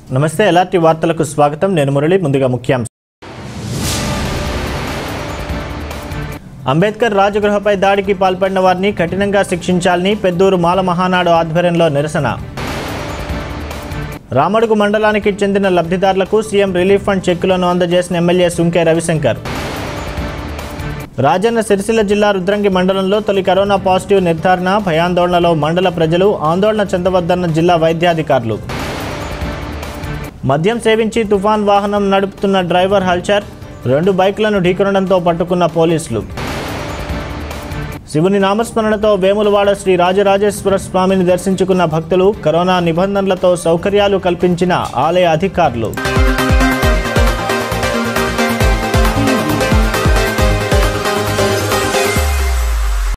నమస్తే ఎలాంటి వార్తలకు స్వాగతం నేను మురళి ముందుగా ముఖ్యాంశం అంబేద్కర్ రాజగృహపై దాడికి పాల్పడిన వారిని కఠినంగా శిక్షించాలని పెద్దూరు మాల మహానాడు ఆధ్వర్యంలో నిరసన రామడుగు మండలానికి చెందిన లబ్ధిదారులకు సీఎం రిలీఫ్ ఫండ్ చెక్కులను అందజేసిన ఎమ్మెల్యే సుంకే రవిశంకర్ రాజన్న సిరిసిల్ల జిల్లా రుద్రంగి మండలంలో తొలి కరోనా పాజిటివ్ నిర్ధారణ భయాందోళనలో మండల ప్రజలు ఆందోళన చెందవద్దన్న జిల్లా వైద్యాధికారులు మద్యం సేవించి తుఫాన్ వాహనం నడుపుతున్న డ్రైవర్ హల్చర్ రెండు బైక్లను ఢీకొనడంతో పట్టుకున్న పోలీసులు శివుని నామస్మరణతో వేములవాడ శ్రీ రాజరాజేశ్వర స్వామిని దర్శించుకున్న భక్తులు కరోనా నిబంధనలతో సౌకర్యాలు కల్పించిన ఆలయ అధికారులు